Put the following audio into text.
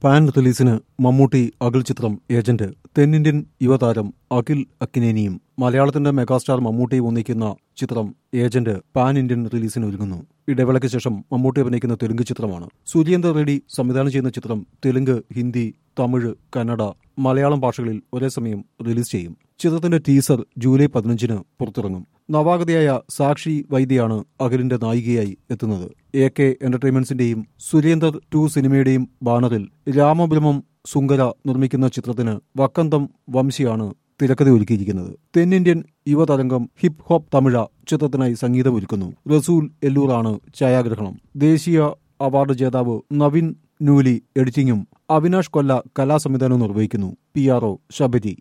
pan റിലീസിന് മമ്മൂട്ടി അഖിൽ ചിത്രം agent തെന്നിന്ത്യൻ യുവതാരം അഖിൽ അക്കിനേനിയും മലയാളത്തിന്റെ മെഗാസ്റ്റാർ മമ്മൂട്ടിയും ഒന്നിക്കുന്ന ചിത്രം ഏജന്റ് പാൻ ഇന്ത്യൻ റിലീസിന് ഒരുങ്ങുന്നു ഇടവേളയ്ക്ക് ശേഷം മമ്മൂട്ടി അഭിനയിക്കുന്ന തെലുങ്ക് ചിത്രമാണ് സുരേന്ദ്ര റെഡ്ഡി സംവിധാനം ചെയ്യുന്ന ചിത്രം തെലുങ്ക് ഹിന്ദി തമിഴ് കന്നഡ മലയാളം ഭാഷകളിൽ ഒരേ സമയം റിലീസ് ചെയ്യും ചിത്രത്തിന്റെ ടീസർ ജൂലൈ പതിനഞ്ചിന് പുറത്തിറങ്ങും നവാഗതയായ സാക്ഷി വൈദ്യയാണ് അഖിലിന്റെ നായികയായി എത്തുന്നത് എ കെ എന്റർടൈൻമെന്റ്സിന്റെയും സുരേന്ദർ ടു സിനിമയുടെയും ബാനറിൽ രാമബ്രഹ്മം സുങ്കര നിർമ്മിക്കുന്ന ചിത്രത്തിന് വക്കന്തം വംശിയാണ് തിരക്കഥ ഒരുക്കിയിരിക്കുന്നത് തെന്നിന്ത്യൻ യുവതരംഗം ഹിപ് ഹോപ്പ് തമിഴ ചിത്രത്തിനായി സംഗീതം ഒരുക്കുന്നു റസൂൽ എല്ലൂറാണ് ഛായാഗ്രഹണം ദേശീയ അവാർഡ് ജേതാവ് നവിൻ നൂലി എഡിറ്റിംഗും അവിനാഷ് കൊല്ല കലാസംവിധാനവും നിർവഹിക്കുന്നു പി ആർ ഒ ശബരി